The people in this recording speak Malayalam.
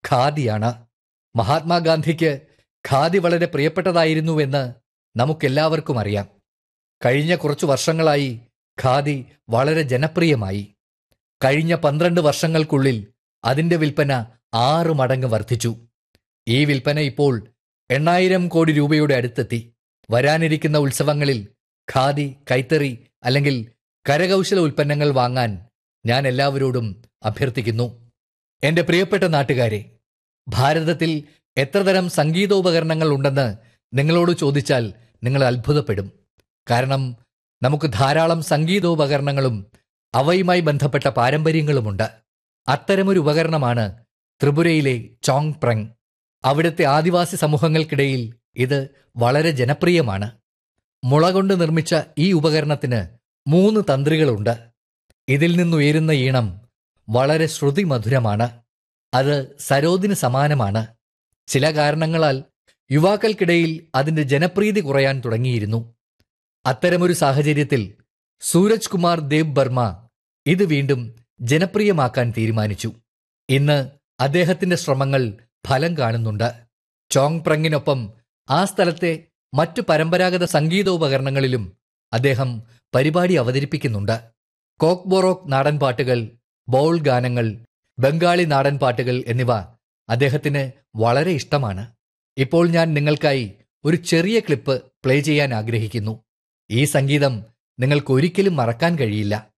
ഖാദിയാണ് മഹാത്മാഗാന്ധിക്ക് ഖാദി വളരെ പ്രിയപ്പെട്ടതായിരുന്നുവെന്ന് നമുക്കെല്ലാവർക്കും അറിയാം കഴിഞ്ഞ കുറച്ചു വർഷങ്ങളായി ഖാദി വളരെ ജനപ്രിയമായി കഴിഞ്ഞ പന്ത്രണ്ട് വർഷങ്ങൾക്കുള്ളിൽ അതിന്റെ വിൽപ്പന ആറ് മടങ്ങ് വർദ്ധിച്ചു ഈ വിൽപ്പന ഇപ്പോൾ എണ്ണായിരം കോടി രൂപയുടെ അടുത്തെത്തി വരാനിരിക്കുന്ന ഉത്സവങ്ങളിൽ ഖാദി കൈത്തറി അല്ലെങ്കിൽ കരകൗശല ഉൽപ്പന്നങ്ങൾ വാങ്ങാൻ ഞാൻ എല്ലാവരോടും അഭ്യർത്ഥിക്കുന്നു എന്റെ പ്രിയപ്പെട്ട നാട്ടുകാരെ ഭാരതത്തിൽ എത്ര തരം സംഗീതോപകരണങ്ങൾ ഉണ്ടെന്ന് നിങ്ങളോട് ചോദിച്ചാൽ നിങ്ങൾ അത്ഭുതപ്പെടും കാരണം നമുക്ക് ധാരാളം സംഗീതോപകരണങ്ങളും അവയുമായി ബന്ധപ്പെട്ട പാരമ്പര്യങ്ങളുമുണ്ട് അത്തരമൊരു ഉപകരണമാണ് ത്രിപുരയിലെ ചോങ് പ്രങ് അവിടുത്തെ ആദിവാസി സമൂഹങ്ങൾക്കിടയിൽ ഇത് വളരെ ജനപ്രിയമാണ് മുള കൊണ്ട് നിർമ്മിച്ച ഈ ഉപകരണത്തിന് മൂന്ന് തന്ത്രികളുണ്ട് ഇതിൽ നിന്നുയരുന്ന ഈണം വളരെ ശ്രുതിമധുരമാണ് അത് സരോദിന് സമാനമാണ് ചില കാരണങ്ങളാൽ യുവാക്കൾക്കിടയിൽ അതിന്റെ ജനപ്രീതി കുറയാൻ തുടങ്ങിയിരുന്നു അത്തരമൊരു സാഹചര്യത്തിൽ സൂരജ് കുമാർ ദേവ് ബർമ്മ ഇത് വീണ്ടും ജനപ്രിയമാക്കാൻ തീരുമാനിച്ചു ഇന്ന് അദ്ദേഹത്തിന്റെ ശ്രമങ്ങൾ ഫലം കാണുന്നുണ്ട് ചോങ് പ്രങ്ങിനൊപ്പം ആ സ്ഥലത്തെ മറ്റു പരമ്പരാഗത സംഗീതോപകരണങ്ങളിലും അദ്ദേഹം പരിപാടി അവതരിപ്പിക്കുന്നുണ്ട് കോക്ക് ബൊറോക്ക് നാടൻ പാട്ടുകൾ ബൗൾ ഗാനങ്ങൾ ബംഗാളി നാടൻ പാട്ടുകൾ എന്നിവ അദ്ദേഹത്തിന് വളരെ ഇഷ്ടമാണ് ഇപ്പോൾ ഞാൻ നിങ്ങൾക്കായി ഒരു ചെറിയ ക്ലിപ്പ് പ്ലേ ചെയ്യാൻ ആഗ്രഹിക്കുന്നു ഈ സംഗീതം നിങ്ങൾക്ക് ഒരിക്കലും മറക്കാൻ കഴിയില്ല